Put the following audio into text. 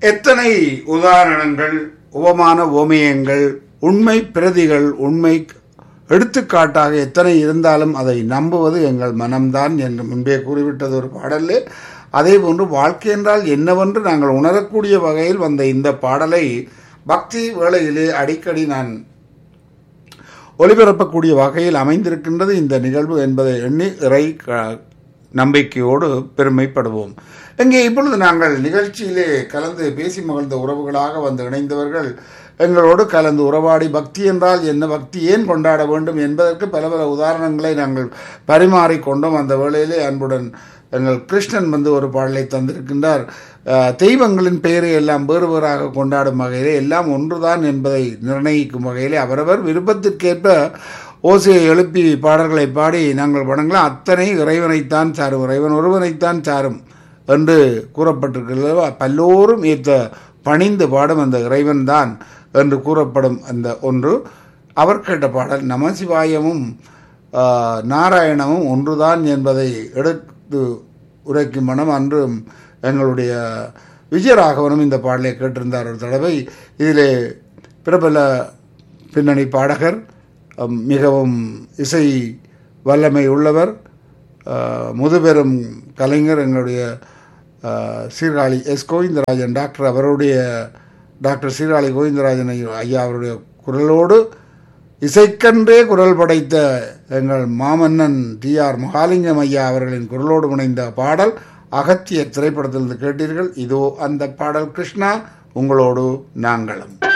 எத்தனை உதாரணங்கள் உபமான ஓமியங்கள் உண்மை பிரதிகள் உண்மை எடுத்துக்காட்டாக எத்தனை இருந்தாலும் அதை நம்புவது எங்கள் மனம்தான் என்று முன்பே கூறிவிட்டது ஒரு பாடலே அதே போன்று வாழ்க்கை என்றால் என்னவென்று நாங்கள் உணரக்கூடிய வகையில் வந்த இந்த பாடலை பக்தி வேளையிலே அடிக்கடி நான் ஒலிபரப்பக்கூடிய வகையில் அமைந்திருக்கின்றது இந்த நிகழ்வு என்பதை எண்ணி இறை க- நம்பிக்கையோடு பெருமைப்படுவோம் இங்கே இப்பொழுது நாங்கள் நிகழ்ச்சியிலே கலந்து பேசி மகிழ்ந்த உறவுகளாக வந்து இணைந்தவர்கள் எங்களோடு கலந்து உறவாடி பக்தி என்றால் என்ன பக்தி ஏன் கொண்டாட வேண்டும் என்பதற்கு பல பல உதாரணங்களை நாங்கள் பரிமாறிக்கொண்டோம் அந்த வேளையிலே அன்புடன் எங்கள் கிருஷ்ணன் வந்து ஒரு பாடலை தந்திருக்கின்றார் அஹ், தெய்வங்களின் பெயரை எல்லாம் வேறு வேறாக கொண்டாடும் வகையிலே எல்லாம் ஒன்றுதான் என்பதை நிர்ணயிக்கும் வகையிலே அவரவர் விருப்பத்திற்கேற்ப ஓசையை எழுப்பி பாடல்களை பாடி நாங்கள் வணங்கலாம் அத்தனை இறைவனைத்தான் சாரும் இறைவன் ஒருவனைத்தான் சாரும் என்று கூறப்பட்டிருக்கிறது பல்லோரும் ஏற்ற பணிந்து பாடும் அந்த இறைவன்தான் என்று கூறப்படும் அந்த ஒன்று அவர் கேட்ட பாடல் நமசிவாயமும் ஆஹ், நாராயணமும் ஒன்றுதான் என்பதை எடுத்து உரைக்கும் மனம் அன்றும் எங்களுடைய விஜயராகவனும் இந்த பாடலை கேட்டிருந்தார் ஒரு தடவை இதிலே பிரபல பின்னணி பாடகர் அம், மிகவும் இசை வல்லமை உள்ளவர் ஆஹ், முதுபெரும் கலைஞர் எங்களுடைய ஆஹ், சீர்காழி எஸ் கோவிந்தராஜன் டாக்டர் அவருடைய டாக்டர் சீர்காழி கோவிந்தராஜன் ஐயா- ஐயா அவருடைய குரலோடு இசைக்கன்றே குரல் படைத்த எங்கள் மாமன்னன் டி ஆர் மகாலிங்கம் ஐயா அவர்களின் குரலோடு இணைந்த பாடல் அகத்திய திரைப்படத்திலிருந்து கேட்டீர்கள் இதோ அந்த பாடல் கிருஷ்ணா உங்களோடு நாங்களும்